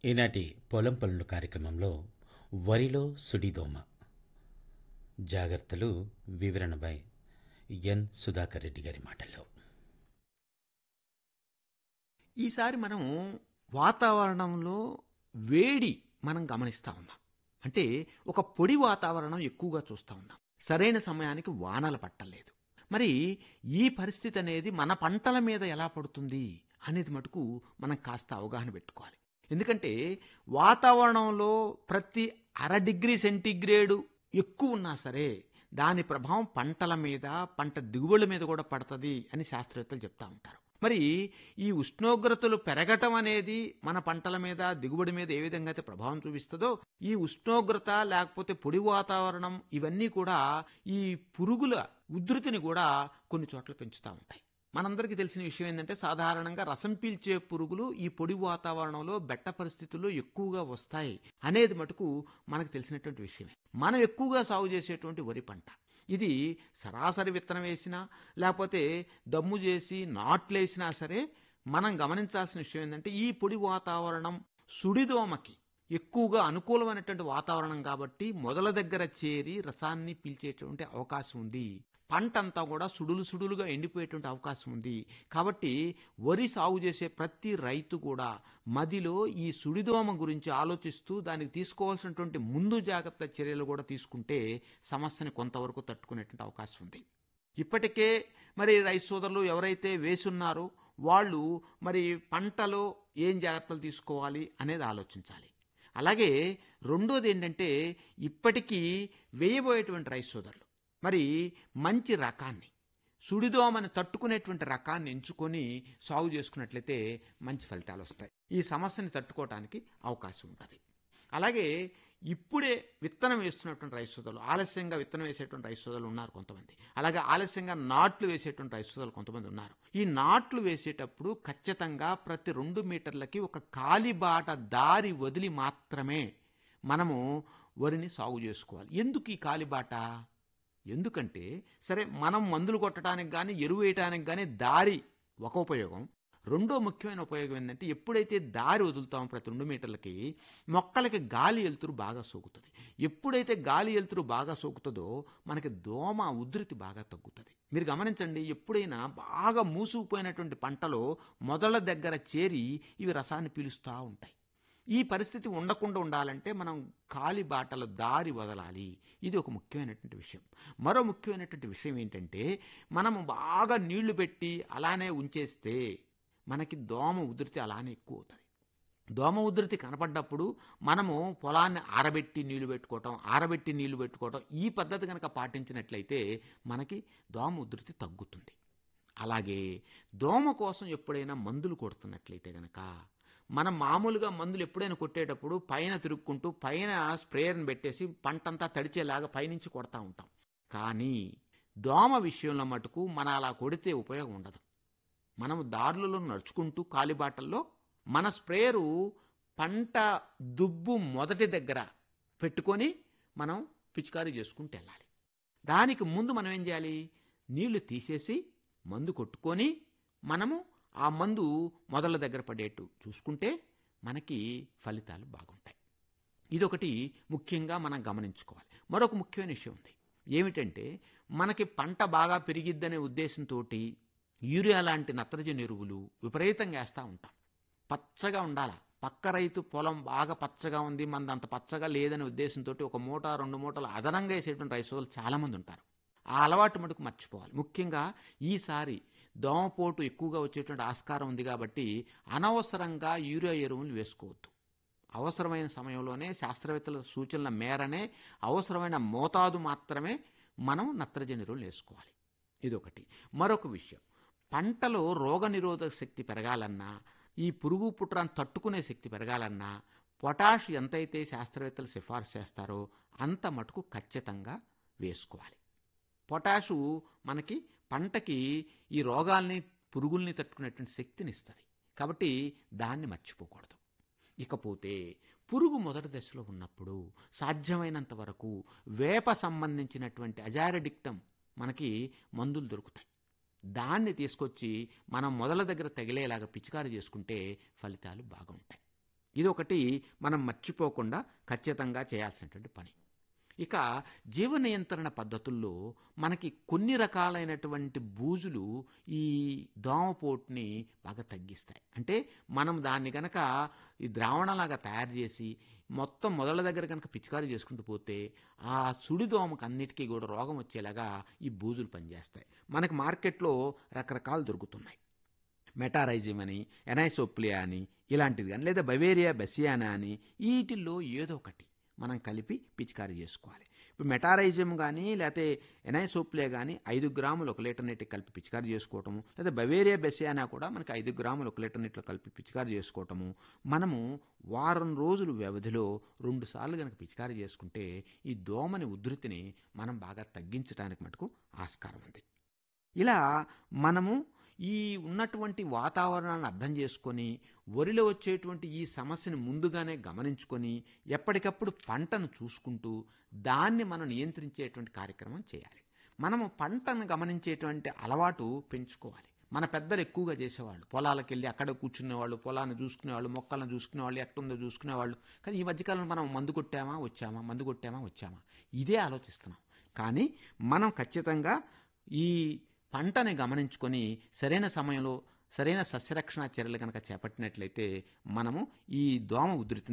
ఈనాటి పొలం పనులు కార్యక్రమంలో వరిలో సుడిదోమ జాగ్రత్తలు వివరణపై ఎన్ సుధాకర్ రెడ్డి గారి మాటల్లో ఈసారి మనం వాతావరణంలో వేడి మనం గమనిస్తూ ఉన్నాం అంటే ఒక పొడి వాతావరణం ఎక్కువగా చూస్తూ ఉన్నాం సరైన సమయానికి వానలు పట్టలేదు మరి ఈ పరిస్థితి అనేది మన పంటల మీద ఎలా పడుతుంది అనేది మటుకు మనం కాస్త అవగాహన పెట్టుకోవాలి ఎందుకంటే వాతావరణంలో ప్రతి అర డిగ్రీ సెంటీగ్రేడు ఎక్కువ ఉన్నా సరే దాని ప్రభావం పంటల మీద పంట దిగుబడుల మీద కూడా పడుతుంది అని శాస్త్రవేత్తలు చెప్తా ఉంటారు మరి ఈ ఉష్ణోగ్రతలు పెరగటం అనేది మన పంటల మీద దిగుబడి మీద ఏ విధంగా అయితే ప్రభావం చూపిస్తుందో ఈ ఉష్ణోగ్రత లేకపోతే పొడి వాతావరణం ఇవన్నీ కూడా ఈ పురుగుల ఉధృతిని కూడా కొన్ని చోట్ల పెంచుతూ ఉంటాయి మనందరికీ తెలిసిన విషయం ఏంటంటే సాధారణంగా రసం పీల్చే పురుగులు ఈ పొడి వాతావరణంలో బెట్ట పరిస్థితుల్లో ఎక్కువగా వస్తాయి అనేది మటుకు మనకు తెలిసినటువంటి విషయమే మనం ఎక్కువగా సాగు చేసేటువంటి వరి పంట ఇది సరాసరి విత్తనం వేసినా లేకపోతే దమ్ము చేసి నాట్లేసినా సరే మనం గమనించాల్సిన విషయం ఏంటంటే ఈ పొడి వాతావరణం సుడిదోమకి ఎక్కువగా అనుకూలమైనటువంటి వాతావరణం కాబట్టి మొదల దగ్గర చేరి రసాన్ని పీల్చేటువంటి అవకాశం ఉంది పంట అంతా కూడా సుడులు సుడులుగా ఎండిపోయేటువంటి అవకాశం ఉంది కాబట్టి వరి సాగు చేసే ప్రతి రైతు కూడా మదిలో ఈ సుడిదోమ గురించి ఆలోచిస్తూ దానికి తీసుకోవాల్సినటువంటి ముందు జాగ్రత్త చర్యలు కూడా తీసుకుంటే సమస్యని కొంతవరకు తట్టుకునేటువంటి అవకాశం ఉంది ఇప్పటికే మరి రైతు సోదరులు ఎవరైతే వేసున్నారో వాళ్ళు మరి పంటలో ఏం జాగ్రత్తలు తీసుకోవాలి అనేది ఆలోచించాలి అలాగే రెండోది ఏంటంటే ఇప్పటికీ వేయబోయేటువంటి రైతు సోదరులు మరి మంచి రకాన్ని సుడిదోమని తట్టుకునేటువంటి రకాన్ని ఎంచుకొని సాగు చేసుకున్నట్లయితే మంచి ఫలితాలు వస్తాయి ఈ సమస్యని తట్టుకోవడానికి అవకాశం ఉంటుంది అలాగే ఇప్పుడే విత్తనం వేస్తున్నటువంటి రైతు సోదరులు ఆలస్యంగా విత్తనం వేసేటువంటి రైతు సోదరులు ఉన్నారు కొంతమంది అలాగే ఆలస్యంగా నాట్లు వేసేటువంటి రైతు సోదరులు కొంతమంది ఉన్నారు ఈ నాట్లు వేసేటప్పుడు ఖచ్చితంగా ప్రతి రెండు మీటర్లకి ఒక కాలిబాట దారి వదిలి మాత్రమే మనము వరిని సాగు చేసుకోవాలి ఎందుకు ఈ కాలిబాట ఎందుకంటే సరే మనం మందులు కొట్టడానికి కానీ ఎరువు వేయడానికి కానీ దారి ఒక ఉపయోగం రెండో ముఖ్యమైన ఉపయోగం ఏంటంటే ఎప్పుడైతే దారి వదులుతామో ప్రతి రెండు మీటర్లకి మొక్కలకి గాలి వెలుతురు బాగా సోకుతుంది ఎప్పుడైతే గాలి వెలుతురు బాగా సోకుతుందో మనకి దోమ ఉధృతి బాగా తగ్గుతుంది మీరు గమనించండి ఎప్పుడైనా బాగా మూసుకుపోయినటువంటి పంటలో మొదల దగ్గర చేరి ఇవి రసాన్ని పీలుస్తూ ఉంటాయి ఈ పరిస్థితి ఉండకుండా ఉండాలంటే మనం కాలి బాటలో దారి వదలాలి ఇది ఒక ముఖ్యమైనటువంటి విషయం మరో ముఖ్యమైనటువంటి విషయం ఏంటంటే మనము బాగా నీళ్లు పెట్టి అలానే ఉంచేస్తే మనకి దోమ ఉధృతి అలానే ఎక్కువ అవుతుంది దోమ ఉధృతి కనపడ్డప్పుడు మనము పొలాన్ని ఆరబెట్టి నీళ్లు పెట్టుకోవటం ఆరబెట్టి నీళ్లు పెట్టుకోవటం ఈ పద్ధతి కనుక పాటించినట్లయితే మనకి దోమ ఉధృతి తగ్గుతుంది అలాగే దోమ కోసం ఎప్పుడైనా మందులు కొడుతున్నట్లయితే గనక మనం మామూలుగా మందులు ఎప్పుడైనా కొట్టేటప్పుడు పైన తిరుక్కుంటూ పైన స్ప్రేయర్ని పెట్టేసి పంటంతా తడిచేలాగా పైనుంచి కొడతా ఉంటాం కానీ దోమ విషయంలో మటుకు మన అలా కొడితే ఉపయోగం ఉండదు మనం దారులలో నడుచుకుంటూ కాలిబాటల్లో మన స్ప్రేయరు పంట దుబ్బు మొదటి దగ్గర పెట్టుకొని మనం పిచికారీ చేసుకుంటూ వెళ్ళాలి దానికి ముందు మనం ఏం చేయాలి నీళ్లు తీసేసి మందు కొట్టుకొని మనము ఆ మందు మొదల దగ్గర పడేట్టు చూసుకుంటే మనకి ఫలితాలు బాగుంటాయి ఇదొకటి ముఖ్యంగా మనం గమనించుకోవాలి మరొక ముఖ్యమైన విషయం ఉంది ఏమిటంటే మనకి పంట బాగా పెరిగిద్దనే ఉద్దేశంతో యూరియా లాంటి నత్రజని ఎరువులు విపరీతంగా వేస్తూ ఉంటాం పచ్చగా ఉండాలా పక్క రైతు పొలం బాగా పచ్చగా ఉంది మనది అంత పచ్చగా లేదనే ఉద్దేశంతో ఒక మూట రెండు మూటలు అదనంగా వేసేటువంటి రైతులు చాలామంది ఉంటారు ఆ అలవాటు మటుకు మర్చిపోవాలి ముఖ్యంగా ఈసారి దోమపోటు ఎక్కువగా వచ్చేటువంటి ఆస్కారం ఉంది కాబట్టి అనవసరంగా యూరియా ఎరువులు వేసుకోవద్దు అవసరమైన సమయంలోనే శాస్త్రవేత్తల సూచనల మేరనే అవసరమైన మోతాదు మాత్రమే మనం నత్రజని ఎరువులు వేసుకోవాలి ఇదొకటి మరొక విషయం పంటలో రోగనిరోధక శక్తి పెరగాలన్నా ఈ పురుగు పుట్రాన్ని తట్టుకునే శక్తి పెరగాలన్నా పొటాష్ ఎంతైతే శాస్త్రవేత్తలు సిఫార్సు చేస్తారో అంత మటుకు ఖచ్చితంగా వేసుకోవాలి పొటాషు మనకి పంటకి ఈ రోగాల్ని పురుగుల్ని తట్టుకునేటువంటి శక్తిని ఇస్తుంది కాబట్టి దాన్ని మర్చిపోకూడదు ఇకపోతే పురుగు మొదటి దశలో ఉన్నప్పుడు సాధ్యమైనంత వరకు వేప సంబంధించినటువంటి అజారడిక్టం మనకి మందులు దొరుకుతాయి దాన్ని తీసుకొచ్చి మనం మొదల దగ్గర తగిలేలాగా పిచికారి చేసుకుంటే ఫలితాలు బాగుంటాయి ఇది ఒకటి మనం మర్చిపోకుండా ఖచ్చితంగా చేయాల్సినటువంటి పని ఇక జీవ నియంత్రణ పద్ధతుల్లో మనకి కొన్ని రకాలైనటువంటి బూజులు ఈ దోమపోటుని బాగా తగ్గిస్తాయి అంటే మనం దాన్ని గనక ఈ ద్రావణలాగా తయారు చేసి మొత్తం మొదల దగ్గర కనుక పిచికారీ చేసుకుంటూ పోతే ఆ సుడి దోమకు అన్నిటికీ కూడా రోగం వచ్చేలాగా ఈ బూజులు పనిచేస్తాయి మనకి మార్కెట్లో రకరకాలు దొరుకుతున్నాయి మెటారైజిమ్ అని ఎనైసోప్లియా అని ఇలాంటిది కానీ లేదా బవేరియా బెసియానా అని వీటిల్లో ఏదో ఒకటి మనం కలిపి పిచికారీ చేసుకోవాలి ఇప్పుడు మెటారైజిమ్ కానీ లేకపోతే ఎనైసోప్లియా కానీ ఐదు గ్రాములు ఒక లీటర్ నీటికి కలిపి పిచికారీ చేసుకోవటము లేదా బవేరియా బెసియానా కూడా మనకి ఐదు గ్రాములు ఒక లీటర్ నీటిలో కలిపి పిచికారీ చేసుకోవటము మనము వారం రోజుల వ్యవధిలో రెండు సార్లు కనుక పిచికారీ చేసుకుంటే ఈ దోమని ఉధృతిని మనం బాగా తగ్గించడానికి మటుకు ఆస్కారం ఉంది ఇలా మనము ఈ ఉన్నటువంటి వాతావరణాన్ని అర్థం చేసుకొని వరిలో వచ్చేటువంటి ఈ సమస్యను ముందుగానే గమనించుకొని ఎప్పటికప్పుడు పంటను చూసుకుంటూ దాన్ని మనం నియంత్రించేటువంటి కార్యక్రమం చేయాలి మనము పంటను గమనించేటువంటి అలవాటు పెంచుకోవాలి మన పెద్దలు ఎక్కువగా చేసేవాళ్ళు పొలాలకు వెళ్ళి అక్కడ కూర్చునేవాళ్ళు పొలాన్ని చూసుకునేవాళ్ళు మొక్కలను చూసుకునేవాళ్ళు ఎట్టుందో చూసుకునేవాళ్ళు కానీ ఈ మధ్యకాలంలో మనం మందు కొట్టామా వచ్చామా మందు కొట్టామా వచ్చామా ఇదే ఆలోచిస్తున్నాం కానీ మనం ఖచ్చితంగా ఈ పంటని గమనించుకొని సరైన సమయంలో సరైన సస్యరక్షణ చర్యలు కనుక చేపట్టినట్లయితే మనము ఈ దోమ ఉధృతిని